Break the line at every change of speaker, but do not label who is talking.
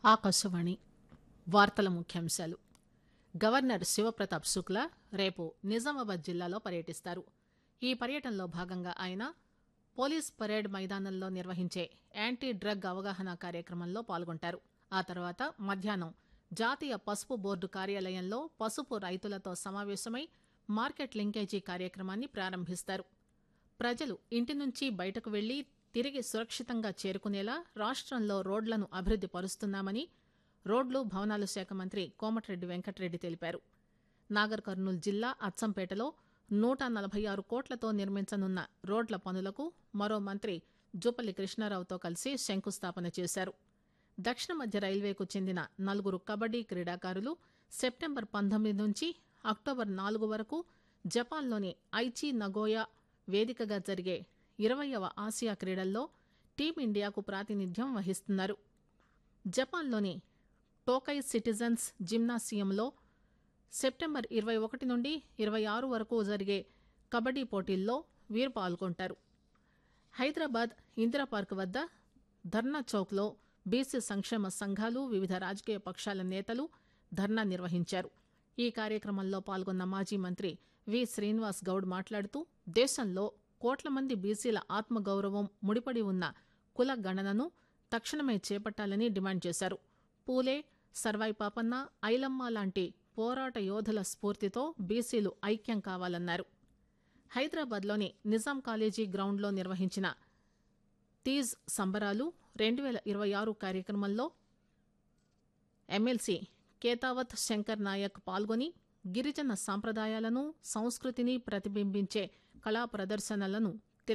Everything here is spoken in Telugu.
ఆకాశవాణి వార్తల ముఖ్యాంశాలు గవర్నర్ శివప్రతాప్ శుక్లా రేపు నిజామాబాద్ జిల్లాలో పర్యటిస్తారు ఈ పర్యటనలో భాగంగా ఆయన పోలీస్ పరేడ్ మైదానంలో నిర్వహించే యాంటీ డ్రగ్ అవగాహన కార్యక్రమంలో పాల్గొంటారు ఆ తర్వాత మధ్యాహ్నం జాతీయ పసుపు బోర్డు కార్యాలయంలో పసుపు రైతులతో సమావేశమై మార్కెట్ లింకేజీ కార్యక్రమాన్ని ప్రారంభిస్తారు ప్రజలు ఇంటి నుంచి బయటకు వెళ్లి తిరిగి సురక్షితంగా చేరుకునేలా రాష్టంలో రోడ్లను అభివృద్ది పరుస్తున్నామని రోడ్లు భవనాల శాఖ మంత్రి కోమటిరెడ్డి వెంకటరెడ్డి తెలిపారు నాగర్ కర్నూలు జిల్లా అచ్చంపేటలో నూట నలభై ఆరు కోట్లతో నిర్మించనున్న రోడ్ల పనులకు మరో మంత్రి జూపల్లి కృష్ణారావుతో కలిసి శంకుస్థాపన చేశారు దక్షిణ మధ్య రైల్వేకు చెందిన నలుగురు కబడ్డీ క్రీడాకారులు సెప్టెంబర్ పంతొమ్మిది నుంచి అక్టోబర్ నాలుగు వరకు జపాన్లోని ఐచి నగోయా వేదికగా జరిగే ఇరవయవ ఆసియా క్రీడల్లో టీమిండియాకు ప్రాతినిధ్యం వహిస్తున్నారు జపాన్లోని టోకై సిటిజన్స్ జిమ్నాసియంలో సెప్టెంబర్ ఇరవై ఒకటి నుండి ఇరవై ఆరు వరకు జరిగే కబడ్డీ పోటీల్లో వీరు పాల్గొంటారు హైదరాబాద్ ఇందిరా పార్క్ వద్ద ధర్నా చౌక్లో బీసీ సంక్షేమ సంఘాలు వివిధ రాజకీయ పక్షాల నేతలు ధర్నా నిర్వహించారు ఈ కార్యక్రమంలో పాల్గొన్న మాజీ మంత్రి వి శ్రీనివాస్ గౌడ్ మాట్లాడుతూ దేశంలో కోట్ల మంది బీసీల ఆత్మగౌరవం ముడిపడి ఉన్న కుల గణనను తక్షణమే చేపట్టాలని డిమాండ్ చేశారు పూలే సర్వాయి పాపన్న ఐలమ్మ లాంటి పోరాట యోధుల స్ఫూర్తితో బీసీలు ఐక్యం కావాలన్నారు హైదరాబాద్లోని నిజాం కాలేజీ గ్రౌండ్లో నిర్వహించిన తీజ్ సంబరాలు రెండు వేల ఇరవై ఆరు కార్యక్రమంలో ఎమ్మెల్సీ కేతావత్ శంకర్ నాయక్ పాల్గొని గిరిజన సాంప్రదాయాలను సంస్కృతిని ప్రతిబింబించే కళా ప్రదర్శనలను